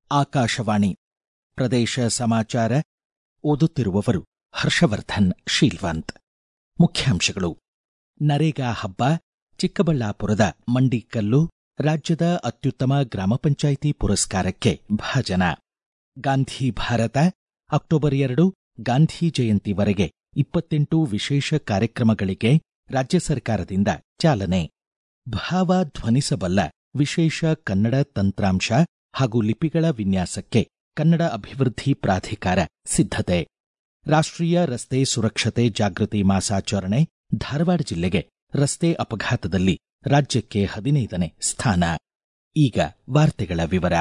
ಆಕಾಶವಾಣಿ ಪ್ರದೇಶ ಸಮಾಚಾರ ಓದುತ್ತಿರುವವರು ಹರ್ಷವರ್ಧನ್ ಶೀಲ್ವಂತ್ ಮುಖ್ಯಾಂಶಗಳು ನರೇಗಾ ಹಬ್ಬ ಚಿಕ್ಕಬಳ್ಳಾಪುರದ ಮಂಡಿಕಲ್ಲು ರಾಜ್ಯದ ಅತ್ಯುತ್ತಮ ಗ್ರಾಮ ಪಂಚಾಯಿತಿ ಪುರಸ್ಕಾರಕ್ಕೆ ಭಾಜನ ಗಾಂಧಿ ಭಾರತ ಅಕ್ಟೋಬರ್ ಎರಡು ಗಾಂಧಿ ಜಯಂತಿವರೆಗೆ ಇಪ್ಪತ್ತೆಂಟು ವಿಶೇಷ ಕಾರ್ಯಕ್ರಮಗಳಿಗೆ ರಾಜ್ಯ ಸರ್ಕಾರದಿಂದ ಚಾಲನೆ ಭಾವ ಧ್ವನಿಸಬಲ್ಲ ವಿಶೇಷ ಕನ್ನಡ ತಂತ್ರಾಂಶ ಹಾಗೂ ಲಿಪಿಗಳ ವಿನ್ಯಾಸಕ್ಕೆ ಕನ್ನಡ ಅಭಿವೃದ್ಧಿ ಪ್ರಾಧಿಕಾರ ಸಿದ್ಧತೆ ರಾಷ್ಟ್ರೀಯ ರಸ್ತೆ ಸುರಕ್ಷತೆ ಜಾಗೃತಿ ಮಾಸಾಚರಣೆ ಧಾರವಾಡ ಜಿಲ್ಲೆಗೆ ರಸ್ತೆ ಅಪಘಾತದಲ್ಲಿ ರಾಜ್ಯಕ್ಕೆ ಹದಿನೈದನೇ ಸ್ಥಾನ ಈಗ ವಾರ್ತೆಗಳ ವಿವರ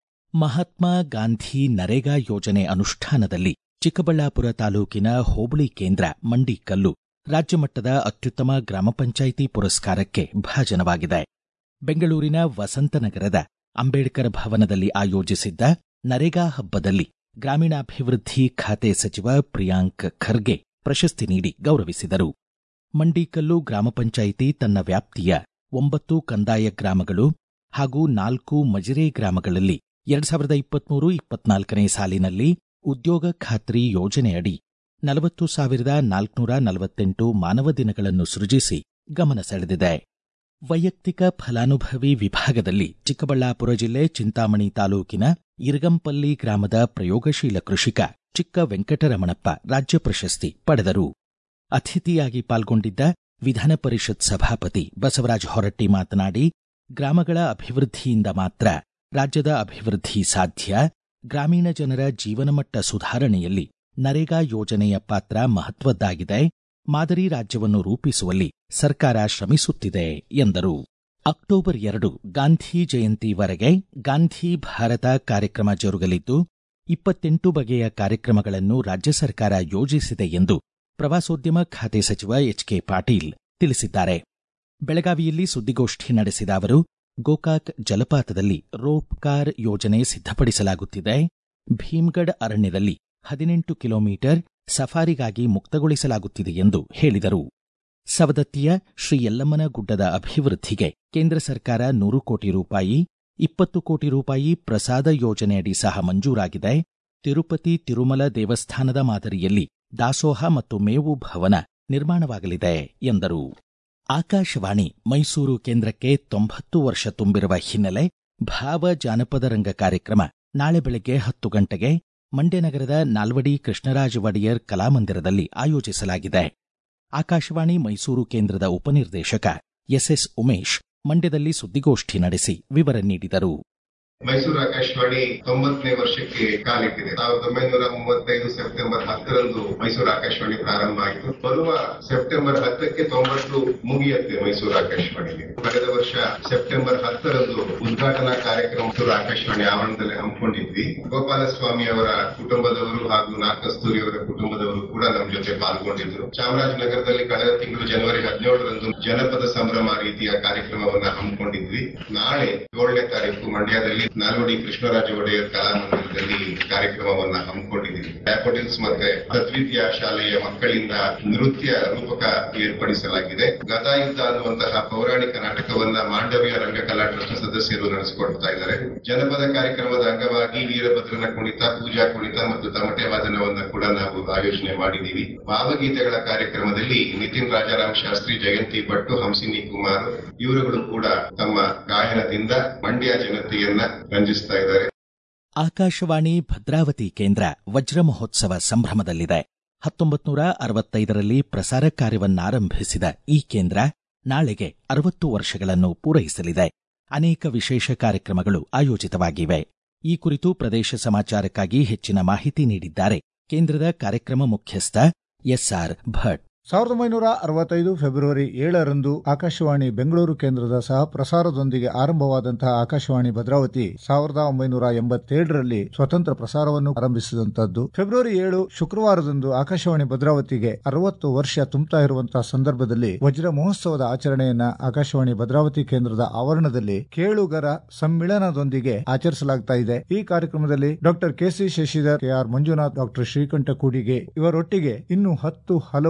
ಮಹಾತ್ಮ ಗಾಂಧಿ ನರೇಗಾ ಯೋಜನೆ ಅನುಷ್ಠಾನದಲ್ಲಿ ಚಿಕ್ಕಬಳ್ಳಾಪುರ ತಾಲೂಕಿನ ಹೋಬಳಿ ಕೇಂದ್ರ ಮಂಡಿಕಲ್ಲು ರಾಜ್ಯಮಟ್ಟದ ಅತ್ಯುತ್ತಮ ಗ್ರಾಮ ಪಂಚಾಯಿತಿ ಪುರಸ್ಕಾರಕ್ಕೆ ಭಾಜನವಾಗಿದೆ ಬೆಂಗಳೂರಿನ ವಸಂತನಗರದ ಅಂಬೇಡ್ಕರ್ ಭವನದಲ್ಲಿ ಆಯೋಜಿಸಿದ್ದ ನರೇಗಾ ಹಬ್ಬದಲ್ಲಿ ಗ್ರಾಮೀಣಾಭಿವೃದ್ಧಿ ಖಾತೆ ಸಚಿವ ಪ್ರಿಯಾಂಕ್ ಖರ್ಗೆ ಪ್ರಶಸ್ತಿ ನೀಡಿ ಗೌರವಿಸಿದರು ಮಂಡಿಕಲ್ಲು ಗ್ರಾಮ ಪಂಚಾಯಿತಿ ತನ್ನ ವ್ಯಾಪ್ತಿಯ ಒಂಬತ್ತು ಕಂದಾಯ ಗ್ರಾಮಗಳು ಹಾಗೂ ನಾಲ್ಕು ಮಜಿರೆ ಗ್ರಾಮಗಳಲ್ಲಿ ಎರಡ್ ಸಾವಿರದ ಇಪ್ಪತ್ಮೂರು ಇಪ್ಪತ್ನಾಲ್ಕನೇ ಸಾಲಿನಲ್ಲಿ ಉದ್ಯೋಗ ಖಾತ್ರಿ ಯೋಜನೆಯಡಿ ನಲವತ್ತು ಸಾವಿರದ ನಾಲ್ಕುನೂರ ನಲವತ್ತೆಂಟು ಮಾನವ ದಿನಗಳನ್ನು ಸೃಜಿಸಿ ಗಮನ ಸೆಳೆದಿದೆ ವೈಯಕ್ತಿಕ ಫಲಾನುಭವಿ ವಿಭಾಗದಲ್ಲಿ ಚಿಕ್ಕಬಳ್ಳಾಪುರ ಜಿಲ್ಲೆ ಚಿಂತಾಮಣಿ ತಾಲೂಕಿನ ಇರಗಂಪಲ್ಲಿ ಗ್ರಾಮದ ಪ್ರಯೋಗಶೀಲ ಕೃಷಿಕ ಚಿಕ್ಕ ವೆಂಕಟರಮಣಪ್ಪ ರಾಜ್ಯ ಪ್ರಶಸ್ತಿ ಪಡೆದರು ಅತಿಥಿಯಾಗಿ ಪಾಲ್ಗೊಂಡಿದ್ದ ವಿಧಾನ ಪರಿಷತ್ ಸಭಾಪತಿ ಬಸವರಾಜ ಹೊರಟ್ಟಿ ಮಾತನಾಡಿ ಗ್ರಾಮಗಳ ಅಭಿವೃದ್ಧಿಯಿಂದ ಮಾತ್ರ ರಾಜ್ಯದ ಅಭಿವೃದ್ಧಿ ಸಾಧ್ಯ ಗ್ರಾಮೀಣ ಜನರ ಜೀವನಮಟ್ಟ ಸುಧಾರಣೆಯಲ್ಲಿ ನರೇಗಾ ಯೋಜನೆಯ ಪಾತ್ರ ಮಹತ್ವದ್ದಾಗಿದೆ ಮಾದರಿ ರಾಜ್ಯವನ್ನು ರೂಪಿಸುವಲ್ಲಿ ಸರ್ಕಾರ ಶ್ರಮಿಸುತ್ತಿದೆ ಎಂದರು ಅಕ್ಟೋಬರ್ ಎರಡು ಗಾಂಧಿ ಜಯಂತಿವರೆಗೆ ಗಾಂಧಿ ಭಾರತ ಕಾರ್ಯಕ್ರಮ ಜರುಗಲಿದ್ದು ಇಪ್ಪತ್ತೆಂಟು ಬಗೆಯ ಕಾರ್ಯಕ್ರಮಗಳನ್ನು ರಾಜ್ಯ ಸರ್ಕಾರ ಯೋಜಿಸಿದೆ ಎಂದು ಪ್ರವಾಸೋದ್ಯಮ ಖಾತೆ ಸಚಿವ ಎಚ್ಕೆ ಪಾಟೀಲ್ ತಿಳಿಸಿದ್ದಾರೆ ಬೆಳಗಾವಿಯಲ್ಲಿ ಸುದ್ದಿಗೋಷ್ಠಿ ನಡೆಸಿದ ಅವರು ಗೋಕಾಕ್ ಜಲಪಾತದಲ್ಲಿ ರೋಪ್ ಕಾರ್ ಯೋಜನೆ ಸಿದ್ಧಪಡಿಸಲಾಗುತ್ತಿದೆ ಭೀಮ್ಗಢ ಅರಣ್ಯದಲ್ಲಿ ಹದಿನೆಂಟು ಕಿಲೋಮೀಟರ್ ಸಫಾರಿಗಾಗಿ ಮುಕ್ತಗೊಳಿಸಲಾಗುತ್ತಿದೆ ಎಂದು ಹೇಳಿದರು ಸವದತ್ತಿಯ ಶ್ರೀ ಯಲ್ಲಮ್ಮನ ಗುಡ್ಡದ ಅಭಿವೃದ್ಧಿಗೆ ಕೇಂದ್ರ ಸರ್ಕಾರ ನೂರು ಕೋಟಿ ರೂಪಾಯಿ ಇಪ್ಪತ್ತು ಕೋಟಿ ರೂಪಾಯಿ ಪ್ರಸಾದ ಯೋಜನೆಯಡಿ ಸಹ ಮಂಜೂರಾಗಿದೆ ತಿರುಪತಿ ತಿರುಮಲ ದೇವಸ್ಥಾನದ ಮಾದರಿಯಲ್ಲಿ ದಾಸೋಹ ಮತ್ತು ಮೇವು ಭವನ ನಿರ್ಮಾಣವಾಗಲಿದೆ ಎಂದರು ಆಕಾಶವಾಣಿ ಮೈಸೂರು ಕೇಂದ್ರಕ್ಕೆ ತೊಂಬತ್ತು ವರ್ಷ ತುಂಬಿರುವ ಹಿನ್ನೆಲೆ ಭಾವ ಜಾನಪದ ರಂಗ ಕಾರ್ಯಕ್ರಮ ನಾಳೆ ಬೆಳಗ್ಗೆ ಹತ್ತು ಗಂಟೆಗೆ ಮಂಡ್ಯ ನಗರದ ನಾಲ್ವಡಿ ಕೃಷ್ಣರಾಜ ಒಡೆಯರ್ ಕಲಾಮಂದಿರದಲ್ಲಿ ಆಯೋಜಿಸಲಾಗಿದೆ ಆಕಾಶವಾಣಿ ಮೈಸೂರು ಕೇಂದ್ರದ ಉಪನಿರ್ದೇಶಕ ಎಸ್ಎಸ್ ಉಮೇಶ್ ಮಂಡ್ಯದಲ್ಲಿ ಸುದ್ದಿಗೋಷ್ಠಿ ನಡೆಸಿ ವಿವರ ನೀಡಿದರು ಮೈಸೂರು ಆಕಾಶವಾಣಿ ತೊಂಬತ್ತನೇ ವರ್ಷಕ್ಕೆ ಕಾಲಿಟ್ಟಿದೆ ಸಾವಿರದ ಒಂಬೈನೂರ ಮೂವತ್ತೈದು ಸೆಪ್ಟೆಂಬರ್ ಹತ್ತರಂದು ಮೈಸೂರು ಆಕಾಶವಾಣಿ ಪ್ರಾರಂಭ ಆಯಿತು ಬರುವ ಸೆಪ್ಟೆಂಬರ್ ಹತ್ತಕ್ಕೆ ತೊಂಬತ್ತು ಮುಗಿಯುತ್ತೆ ಮೈಸೂರು ಆಕಾಶವಾಣಿಗೆ ಕಳೆದ ವರ್ಷ ಸೆಪ್ಟೆಂಬರ್ ಹತ್ತರಂದು ಉದ್ಘಾಟನಾ ಕಾರ್ಯಕ್ರಮ ಮೈಸೂರು ಆಕಾಶವಾಣಿ ಆವರಣದಲ್ಲಿ ಹಮ್ಮಿಕೊಂಡಿದ್ವಿ ಗೋಪಾಲಸ್ವಾಮಿ ಅವರ ಕುಟುಂಬದವರು ಹಾಗೂ ನಾಗಕಸ್ತೂರಿ ಅವರ ಕುಟುಂಬದವರು ಕೂಡ ನಮ್ಮ ಜೊತೆ ಪಾಲ್ಗೊಂಡಿದ್ರು ಚಾಮರಾಜನಗರದಲ್ಲಿ ಕಳೆದ ತಿಂಗಳು ಜನವರಿ ಹದಿನೇಳರಂದು ಜನಪದ ಸಂಭ್ರಮ ರೀತಿಯ ಕಾರ್ಯಕ್ರಮವನ್ನ ಹಮ್ಮಿಕೊಂಡಿದ್ವಿ ನಾಳೆ ಏಳನೇ ತಾರೀಕು ಮಂಡ್ಯದಲ್ಲಿ ನಾಲ್ವಡಿ ಕೃಷ್ಣರಾಜ ಒಡೆಯರ್ ಕಲಾಮಂದಿರದಲ್ಲಿ ಕಾರ್ಯಕ್ರಮವನ್ನ ಹಮ್ಮಿಕೊಂಡಿದ್ದೀವಿ ಡ್ಯಾಫೋಡಿಲ್ಸ್ ಮತ್ತೆ ತದ್ವಿದ್ಯಾ ಶಾಲೆಯ ಮಕ್ಕಳಿಂದ ನೃತ್ಯ ರೂಪಕ ಏರ್ಪಡಿಸಲಾಗಿದೆ ಗದಾಯುದ್ಧ ಅನ್ನುವಂತಹ ಪೌರಾಣಿಕ ನಾಟಕವನ್ನ ಮಾಂಡವ್ಯ ರಂಗಕಲಾ ಟ್ರಸ್ಟ್ ಸದಸ್ಯರು ನಡೆಸಿಕೊಡ್ತಾ ಇದ್ದಾರೆ ಜನಪದ ಕಾರ್ಯಕ್ರಮದ ಅಂಗವಾಗಿ ವೀರಭದ್ರನ ಕುಣಿತ ಪೂಜಾ ಕುಣಿತ ಮತ್ತು ತಮಟೆ ವಾದನವನ್ನ ಕೂಡ ನಾವು ಆಯೋಜನೆ ಮಾಡಿದ್ದೀವಿ ಭಾವಗೀತೆಗಳ ಕಾರ್ಯಕ್ರಮದಲ್ಲಿ ನಿತಿನ್ ರಾಜಾರಾಮ್ ಶಾಸ್ತ್ರಿ ಜಯಂತಿ ಭಟ್ಟು ಹಂಸಿನಿ ಕುಮಾರ್ ಇವರುಗಳು ಕೂಡ ತಮ್ಮ ಗಾಯನದಿಂದ ಮಂಡ್ಯ ಜನತೆಯನ್ನ ರಂಜಿಸ್ತಾ ಇದ್ದಾರೆ ಆಕಾಶವಾಣಿ ಭದ್ರಾವತಿ ಕೇಂದ್ರ ವಜ್ರ ಮಹೋತ್ಸವ ಸಂಭ್ರಮದಲ್ಲಿದೆ ಹತ್ತೊಂಬತ್ತು ನೂರ ಅರವತ್ತೈದರಲ್ಲಿ ಪ್ರಸಾರ ಕಾರ್ಯವನ್ನಾರಂಭಿಸಿದ ಈ ಕೇಂದ್ರ ನಾಳೆಗೆ ಅರವತ್ತು ವರ್ಷಗಳನ್ನು ಪೂರೈಸಲಿದೆ ಅನೇಕ ವಿಶೇಷ ಕಾರ್ಯಕ್ರಮಗಳು ಆಯೋಜಿತವಾಗಿವೆ ಈ ಕುರಿತು ಪ್ರದೇಶ ಸಮಾಚಾರಕ್ಕಾಗಿ ಹೆಚ್ಚಿನ ಮಾಹಿತಿ ನೀಡಿದ್ದಾರೆ ಕೇಂದ್ರದ ಕಾರ್ಯಕ್ರಮ ಮುಖ್ಯಸ್ಥ ಎಸ್ಆರ್ ಭಟ್ ಸಾವಿರದ ಒಂಬೈನೂರ ಅರವತ್ತೈದು ಫೆಬ್ರವರಿ ಏಳರಂದು ಆಕಾಶವಾಣಿ ಬೆಂಗಳೂರು ಕೇಂದ್ರದ ಸಹ ಪ್ರಸಾರದೊಂದಿಗೆ ಆರಂಭವಾದಂತಹ ಆಕಾಶವಾಣಿ ಭದ್ರಾವತಿ ಸಾವಿರದ ಒಂಬೈನೂರ ಎಂಬತ್ತೇಳರಲ್ಲಿ ಸ್ವತಂತ್ರ ಪ್ರಸಾರವನ್ನು ಆರಂಭಿಸಿದಂತದ್ದು ಫೆಬ್ರವರಿ ಏಳು ಶುಕ್ರವಾರದಂದು ಆಕಾಶವಾಣಿ ಭದ್ರಾವತಿಗೆ ಅರವತ್ತು ವರ್ಷ ತುಂಬುತ್ತಾ ಇರುವಂತಹ ಸಂದರ್ಭದಲ್ಲಿ ವಜ್ರ ಮಹೋತ್ಸವದ ಆಚರಣೆಯನ್ನ ಆಕಾಶವಾಣಿ ಭದ್ರಾವತಿ ಕೇಂದ್ರದ ಆವರಣದಲ್ಲಿ ಕೇಳುಗರ ಸಮ್ಮಿಳನದೊಂದಿಗೆ ಆಚರಿಸಲಾಗ್ತಾ ಇದೆ ಈ ಕಾರ್ಯಕ್ರಮದಲ್ಲಿ doctor K C Shashidhar K R Manjunath doctor Srikanta ಕೂಡಿಗೆ ಇವರೊಟ್ಟಿಗೆ ಇನ್ನು ಹತ್ತು ಹಲವು ವಿಶೇಷ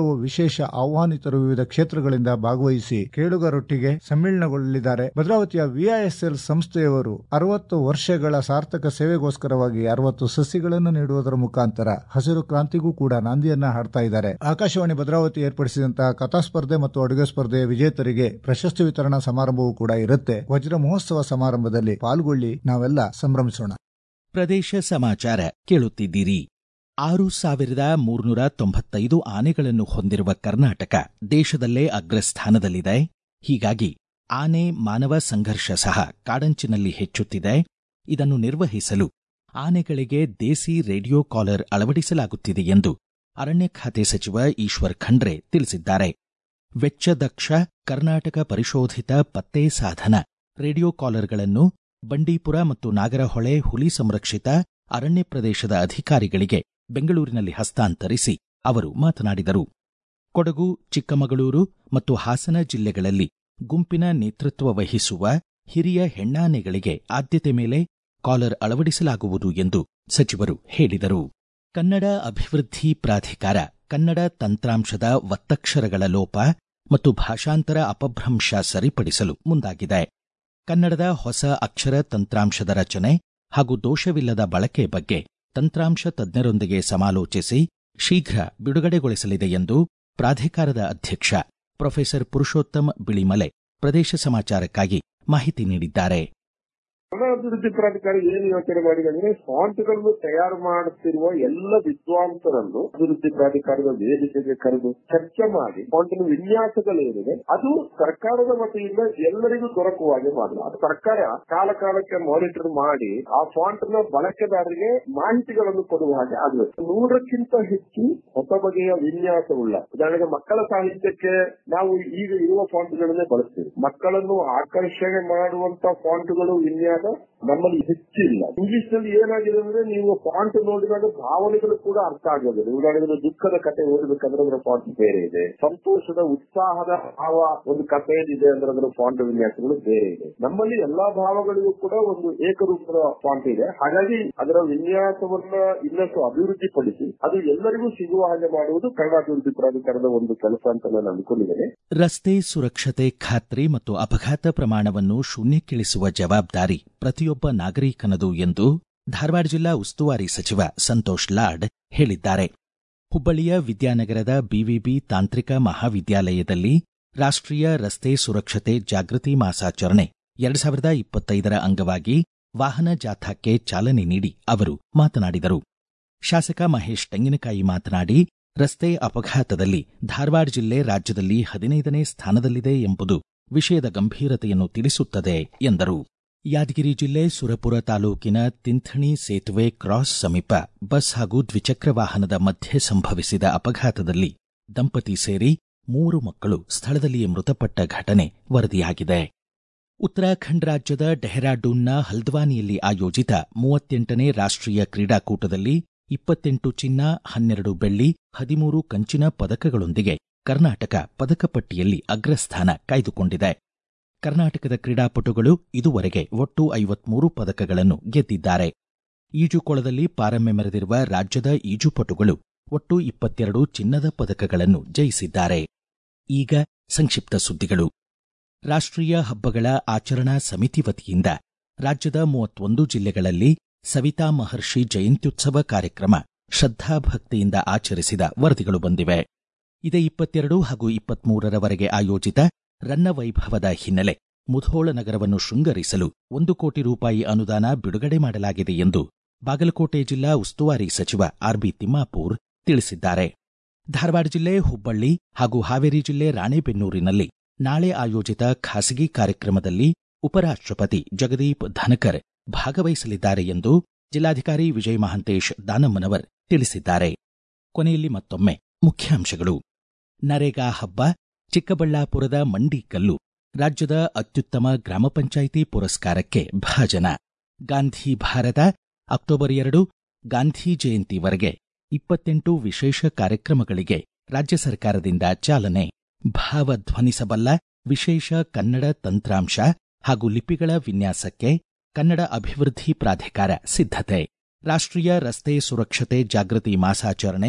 ವಿಶೇಷ ಆಹ್ವಾನಿತರು ವಿವಿಧ ಕ್ಷೇತ್ರಗಳಿಂದ ಭಾಗವಹಿಸಿ ಕೇಳುಗರೊಟ್ಟಿಗೆ ಸಮ್ಮಿಳನಗೊಳ್ಳಲಿದ್ದಾರೆ ಭದ್ರಾವತಿಯ ವಿಐಎಸ್ಎಲ್ ಸಂಸ್ಥೆಯವರು ಅರವತ್ತು ವರ್ಷಗಳ ಸಾರ್ಥಕ ಸೇವೆಗೋಸ್ಕರವಾಗಿ ಅರವತ್ತು ಸಸಿಗಳನ್ನು ನೀಡುವುದರ ಮುಖಾಂತರ ಹಸಿರು ಕ್ರಾಂತಿಗೂ ಕೂಡ ನಾಂದಿಯನ್ನ ಹಾಡ್ತಾ ಇದ್ದಾರೆ ಆಕಾಶವಾಣಿ ಭದ್ರಾವತಿ ಏರ್ಪಡಿಸಿದಂತಹ ಕಥಾ ಸ್ಪರ್ಧೆ ಮತ್ತು ಅಡುಗೆ ಸ್ಪರ್ಧೆಯ ವಿಜೇತರಿಗೆ ಪ್ರಶಸ್ತಿ ವಿತರಣಾ ಸಮಾರಂಭವೂ ಕೂಡ ಇರುತ್ತೆ ವಜ್ರ ಮಹೋತ್ಸವ ಸಮಾರಂಭದಲ್ಲಿ ಪಾಲ್ಗೊಳ್ಳಿ ನಾವೆಲ್ಲ ಸಂಭ್ರಮಿಸೋಣ ಪ್ರದೇಶ ಸಮಾಚಾರ ಕೇಳುತ್ತಿದ್ದೀರಿ ಆರು ಸಾವಿರದ ಮೂರ್ನೂರ ತೊಂಬತ್ತೈದು ಆನೆಗಳನ್ನು ಹೊಂದಿರುವ ಕರ್ನಾಟಕ ದೇಶದಲ್ಲೇ ಅಗ್ರಸ್ಥಾನದಲ್ಲಿದೆ ಹೀಗಾಗಿ ಆನೆ ಮಾನವ ಸಂಘರ್ಷ ಸಹ ಕಾಡಂಚಿನಲ್ಲಿ ಹೆಚ್ಚುತ್ತಿದೆ ಇದನ್ನು ನಿರ್ವಹಿಸಲು ಆನೆಗಳಿಗೆ ದೇಸಿ ರೇಡಿಯೋ ಕಾಲರ್ ಅಳವಡಿಸಲಾಗುತ್ತಿದೆ ಎಂದು ಅರಣ್ಯ ಖಾತೆ ಸಚಿವ ಈಶ್ವರ್ ಖಂಡ್ರೆ ತಿಳಿಸಿದ್ದಾರೆ ವೆಚ್ಚದಕ್ಷ ಕರ್ನಾಟಕ ಪರಿಶೋಧಿತ ಪತ್ತೆ ಸಾಧನ ರೇಡಿಯೋ ಕಾಲರ್ಗಳನ್ನು ಬಂಡೀಪುರ ಮತ್ತು ನಾಗರಹೊಳೆ ಹುಲಿ ಸಂರಕ್ಷಿತ ಅರಣ್ಯ ಪ್ರದೇಶದ ಅಧಿಕಾರಿಗಳಿಗೆ ಬೆಂಗಳೂರಿನಲ್ಲಿ ಹಸ್ತಾಂತರಿಸಿ ಅವರು ಮಾತನಾಡಿದರು ಕೊಡಗು ಚಿಕ್ಕಮಗಳೂರು ಮತ್ತು ಹಾಸನ ಜಿಲ್ಲೆಗಳಲ್ಲಿ ಗುಂಪಿನ ನೇತೃತ್ವ ವಹಿಸುವ ಹಿರಿಯ ಹೆಣ್ಣಾನೆಗಳಿಗೆ ಆದ್ಯತೆ ಮೇಲೆ ಕಾಲರ್ ಅಳವಡಿಸಲಾಗುವುದು ಎಂದು ಸಚಿವರು ಹೇಳಿದರು ಕನ್ನಡ ಅಭಿವೃದ್ಧಿ ಪ್ರಾಧಿಕಾರ ಕನ್ನಡ ತಂತ್ರಾಂಶದ ಒತ್ತಕ್ಷರಗಳ ಲೋಪ ಮತ್ತು ಭಾಷಾಂತರ ಅಪಭ್ರಂಶ ಸರಿಪಡಿಸಲು ಮುಂದಾಗಿದೆ ಕನ್ನಡದ ಹೊಸ ಅಕ್ಷರ ತಂತ್ರಾಂಶದ ರಚನೆ ಹಾಗೂ ದೋಷವಿಲ್ಲದ ಬಳಕೆ ಬಗ್ಗೆ ತಂತ್ರಾಂಶ ತಜ್ಞರೊಂದಿಗೆ ಸಮಾಲೋಚಿಸಿ ಶೀಘ್ರ ಬಿಡುಗಡೆಗೊಳಿಸಲಿದೆ ಎಂದು ಪ್ರಾಧಿಕಾರದ ಅಧ್ಯಕ್ಷ ಪ್ರೊಫೆಸರ್ ಪುರುಷೋತ್ತಮ್ ಬಿಳಿಮಲೆ ಪ್ರದೇಶ ಸಮಾಚಾರಕ್ಕಾಗಿ ಮಾಹಿತಿ ನೀಡಿದ್ದಾರೆ ಕನ್ನಡ ಅಭಿವೃದ್ಧಿ ಪ್ರಾಧಿಕಾರ ಏನು ಯೋಚನೆ ಮಾಡಿದೆ ಅಂದ್ರೆ ಫಾಂಟ್ಗಳನ್ನು ತಯಾರು ಮಾಡುತ್ತಿರುವ ಎಲ್ಲ ವಿದ್ವಾಂಸರನ್ನು ಅಭಿವೃದ್ಧಿ ಪ್ರಾಧಿಕಾರದ ವೇದಿಕೆಗೆ ಕರೆದು ಚರ್ಚೆ ಮಾಡಿ ಫಾಂಟಿನ ವಿನ್ಯಾಸಗಳೇನಿದೆ ಅದು ಸರ್ಕಾರದ ವತಿಯಿಂದ ಎಲ್ಲರಿಗೂ ದೊರಕುವ ಹಾಗೆ ಮಾಡಲಾಗಿದೆ ಸರ್ಕಾರ ಕಾಲ ಕಾಲಕ್ಕೆ ಮಾನಿಟರ್ ಮಾಡಿ ಆ ಫಾಂಟ್ ನ ಬಳಕೆದಾರರಿಗೆ ಮಾಹಿತಿಗಳನ್ನು ಕೊಡುವ ಹಾಗೆ ಆಗಬೇಕು ನೂರಕ್ಕಿಂತ ಹೆಚ್ಚು ಹೊಸ ಬಗೆಯ ವಿನ್ಯಾಸವುಳ್ಳ ಉದಾಹರಣೆಗೆ ಮಕ್ಕಳ ಸಾಹಿತ್ಯಕ್ಕೆ ನಾವು ಈಗ ಇರುವ ಫಾಂಟ್ಗಳನ್ನೇ ಬಳಸ್ತೀವಿ ಮಕ್ಕಳನ್ನು ಆಕರ್ಷಣೆ ಮಾಡುವಂತ ಫಾಂಟ್ಗಳು ವಿನ್ಯಾಸ ನಮ್ಮಲ್ಲಿ ಹೆಚ್ಚಿಲ್ಲ ಇಂಗ್ಲಿಷ್ ನಲ್ಲಿ ಏನಾಗಿದೆ ಅಂದ್ರೆ ನೀವು ಫಾಂಟ್ ನೋಡಿದಾಗ ಭಾವನೆಗಳು ಕೂಡ ಅರ್ಥ ಆಗೋದಿಲ್ಲ ಉದಾಹರಣೆಗೆ ದುಃಖದ ಕತೆ ಓದಬೇಕಾದ್ರೆ ಅದರ ಫಾಂಟ್ ಬೇರೆ ಇದೆ ಸಂತೋಷದ ಉತ್ಸಾಹದ ಭಾವ ಒಂದು ಕಥೆಯಲ್ಲಿದೆ ಅಂದ್ರೆ ಅದರ ಫಾಂಟ್ ವಿನ್ಯಾಸಗಳು ಬೇರೆ ಇದೆ ನಮ್ಮಲ್ಲಿ ಎಲ್ಲಾ ಭಾವಗಳಿಗೂ ಕೂಡ ಒಂದು ಏಕರೂಪದ ಫಾಂಟ್ ಇದೆ ಹಾಗಾಗಿ ಅದರ ವಿನ್ಯಾಸವನ್ನ ಇನ್ನಷ್ಟು ಅಭಿವೃದ್ಧಿ ಪಡಿಸಿ ಅದು ಎಲ್ಲರಿಗೂ ಸಿಗುವ ಹಾಗೆ ಮಾಡುವುದು ಕನ್ನಡ ಅಭಿವೃದ್ಧಿ ಪ್ರಾಧಿಕಾರದ ಒಂದು ಕೆಲಸ ಅಂತ ನಾನು ಅಂದ್ಕೊಂಡಿದ್ದೇನೆ ರಸ್ತೆ ಸುರಕ್ಷತೆ ಖಾತ್ರಿ ಮತ್ತು ಅಪಘಾತ ಪ್ರಮಾಣವನ್ನು ಶೂನ್ಯಕ್ಕಿಳಿಸುವ ಜವಾಬ್ದಾರಿ ಪ್ರತಿಯೊಬ್ಬ ನಾಗರಿಕನದು ಎಂದು ಧಾರವಾಡ ಜಿಲ್ಲಾ ಉಸ್ತುವಾರಿ ಸಚಿವ ಸಂತೋಷ್ ಲಾಡ್ ಹೇಳಿದ್ದಾರೆ ಹುಬ್ಬಳ್ಳಿಯ ವಿದ್ಯಾನಗರದ ಬಿವಿಬಿ ತಾಂತ್ರಿಕ ಮಹಾವಿದ್ಯಾಲಯದಲ್ಲಿ ರಾಷ್ಟ್ರೀಯ ರಸ್ತೆ ಸುರಕ್ಷತೆ ಜಾಗೃತಿ ಮಾಸಾಚರಣೆ ಎರಡ್ ಸಾವಿರದ ಇಪ್ಪತ್ತೈದರ ಅಂಗವಾಗಿ ವಾಹನ ಜಾಥಾಕ್ಕೆ ಚಾಲನೆ ನೀಡಿ ಅವರು ಮಾತನಾಡಿದರು ಶಾಸಕ ಮಹೇಶ್ ತೆಂಗಿನಕಾಯಿ ಮಾತನಾಡಿ ರಸ್ತೆ ಅಪಘಾತದಲ್ಲಿ ಧಾರವಾಡ ಜಿಲ್ಲೆ ರಾಜ್ಯದಲ್ಲಿ ಹದಿನೈದನೇ ಸ್ಥಾನದಲ್ಲಿದೆ ಎಂಬುದು ವಿಷಯದ ಗಂಭೀರತೆಯನ್ನು ತಿಳಿಸುತ್ತದೆ ಎಂದರು ಯಾದಗಿರಿ ಜಿಲ್ಲೆ ಸುರಪುರ ತಾಲೂಕಿನ ತಿಂಥಣಿ ಸೇತುವೆ ಕ್ರಾಸ್ ಸಮೀಪ ಬಸ್ ಹಾಗೂ ದ್ವಿಚಕ್ರ ವಾಹನದ ಮಧ್ಯೆ ಸಂಭವಿಸಿದ ಅಪಘಾತದಲ್ಲಿ ದಂಪತಿ ಸೇರಿ ಮೂರು ಮಕ್ಕಳು ಸ್ಥಳದಲ್ಲಿಯೇ ಮೃತಪಟ್ಟ ಘಟನೆ ವರದಿಯಾಗಿದೆ ಉತ್ತರಾಖಂಡ್ ರಾಜ್ಯದ ಡೆಹ್ರಾಡೂನ್ನ ಹಲ್ದ್ವಾನಿಯಲ್ಲಿ ಆಯೋಜಿತ ಮೂವತ್ತೆಂಟನೇ ರಾಷ್ಟ್ರೀಯ ಕ್ರೀಡಾಕೂಟದಲ್ಲಿ ಇಪ್ಪತ್ತೆಂಟು ಚಿನ್ನ ಹನ್ನೆರಡು ಬೆಳ್ಳಿ ಹದಿಮೂರು ಕಂಚಿನ ಪದಕಗಳೊಂದಿಗೆ ಕರ್ನಾಟಕ ಪದಕ ಪಟ್ಟಿಯಲ್ಲಿ ಅಗ್ರಸ್ಥಾನ ಕಾಯ್ದುಕೊಂಡಿದೆ ಕರ್ನಾಟಕದ ಕ್ರೀಡಾಪಟುಗಳು ಇದುವರೆಗೆ ಒಟ್ಟು ಐವತ್ಮೂರು ಪದಕಗಳನ್ನು ಗೆದ್ದಿದ್ದಾರೆ ಈಜುಕೊಳದಲ್ಲಿ ಪಾರಮ್ಯ ಮೆರೆದಿರುವ ರಾಜ್ಯದ ಈಜುಪಟುಗಳು ಒಟ್ಟು ಇಪ್ಪತ್ತೆರಡು ಚಿನ್ನದ ಪದಕಗಳನ್ನು ಜಯಿಸಿದ್ದಾರೆ ಈಗ ಸಂಕ್ಷಿಪ್ತ ಸುದ್ದಿಗಳು ರಾಷ್ಟ್ರೀಯ ಹಬ್ಬಗಳ ಆಚರಣಾ ಸಮಿತಿ ವತಿಯಿಂದ ರಾಜ್ಯದ ಮೂವತ್ತೊಂದು ಜಿಲ್ಲೆಗಳಲ್ಲಿ ಸವಿತಾ ಮಹರ್ಷಿ ಜಯಂತ್ಯುತ್ಸವ ಕಾರ್ಯಕ್ರಮ ಶ್ರದ್ಧಾಭಕ್ತಿಯಿಂದ ಆಚರಿಸಿದ ವರದಿಗಳು ಬಂದಿವೆ ಇದೇ ಇಪ್ಪತ್ತೆರಡು ಹಾಗೂ ಇಪ್ಪತ್ಮೂರರವರೆಗೆ ಆಯೋಜಿತ ರನ್ನ ವೈಭವದ ಹಿನ್ನೆಲೆ ಮುಧೋಳ ನಗರವನ್ನು ಶೃಂಗರಿಸಲು ಒಂದು ಕೋಟಿ ರೂಪಾಯಿ ಅನುದಾನ ಬಿಡುಗಡೆ ಮಾಡಲಾಗಿದೆ ಎಂದು ಬಾಗಲಕೋಟೆ ಜಿಲ್ಲಾ ಉಸ್ತುವಾರಿ ಸಚಿವ ಆರ್ಬಿ ತಿಮ್ಮಾಪೂರ್ ತಿಳಿಸಿದ್ದಾರೆ ಧಾರವಾಡ ಜಿಲ್ಲೆ ಹುಬ್ಬಳ್ಳಿ ಹಾಗೂ ಹಾವೇರಿ ಜಿಲ್ಲೆ ರಾಣೆಬೆನ್ನೂರಿನಲ್ಲಿ ನಾಳೆ ಆಯೋಜಿತ ಖಾಸಗಿ ಕಾರ್ಯಕ್ರಮದಲ್ಲಿ ಉಪರಾಷ್ಟ್ರಪತಿ ಜಗದೀಪ್ ಧನಕರ್ ಭಾಗವಹಿಸಲಿದ್ದಾರೆ ಎಂದು ಜಿಲ್ಲಾಧಿಕಾರಿ ವಿಜಯ ಮಹಾಂತೇಶ್ ದಾನಮ್ಮನವರ್ ತಿಳಿಸಿದ್ದಾರೆ ಕೊನೆಯಲ್ಲಿ ಮತ್ತೊಮ್ಮೆ ಮುಖ್ಯಾಂಶಗಳು ನರೇಗಾ ಹಬ್ಬ ಚಿಕ್ಕಬಳ್ಳಾಪುರದ ಮಂಡಿಕಲ್ಲು ರಾಜ್ಯದ ಅತ್ಯುತ್ತಮ ಗ್ರಾಮ ಪಂಚಾಯಿತಿ ಪುರಸ್ಕಾರಕ್ಕೆ ಭಾಜನ ಗಾಂಧಿ ಭಾರತ ಅಕ್ಟೋಬರ್ ಎರಡು ಗಾಂಧಿ ಜಯಂತಿವರೆಗೆ ಇಪ್ಪತ್ತೆಂಟು ವಿಶೇಷ ಕಾರ್ಯಕ್ರಮಗಳಿಗೆ ರಾಜ್ಯ ಸರ್ಕಾರದಿಂದ ಚಾಲನೆ ಭಾವಧ್ವನಿಸಬಲ್ಲ ವಿಶೇಷ ಕನ್ನಡ ತಂತ್ರಾಂಶ ಹಾಗೂ ಲಿಪಿಗಳ ವಿನ್ಯಾಸಕ್ಕೆ ಕನ್ನಡ ಅಭಿವೃದ್ಧಿ ಪ್ರಾಧಿಕಾರ ಸಿದ್ಧತೆ ರಾಷ್ಟ್ರೀಯ ರಸ್ತೆ ಸುರಕ್ಷತೆ ಜಾಗೃತಿ ಮಾಸಾಚರಣೆ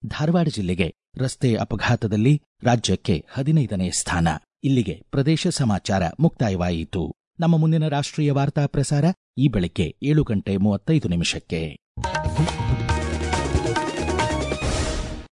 ಧಾರವಾಡ ಜಿಲ್ಲೆಗೆ ರಸ್ತೆ ಅಪಘಾತದಲ್ಲಿ ರಾಜ್ಯಕ್ಕೆ ಹದಿನೈದನೇ ಸ್ಥಾನ ಇಲ್ಲಿಗೆ ಪ್ರದೇಶ ಸಮಾಚಾರ ಮುಕ್ತಾಯವಾಯಿತು ನಮ್ಮ ಮುಂದಿನ ರಾಷ್ಟ್ರೀಯ ವಾರ್ತಾ ಪ್ರಸಾರ ಈ ಬೆಳಗ್ಗೆ ಏಳು ಗಂಟೆ ಮೂವತ್ತೈದು ನಿಮಿಷಕ್ಕೆ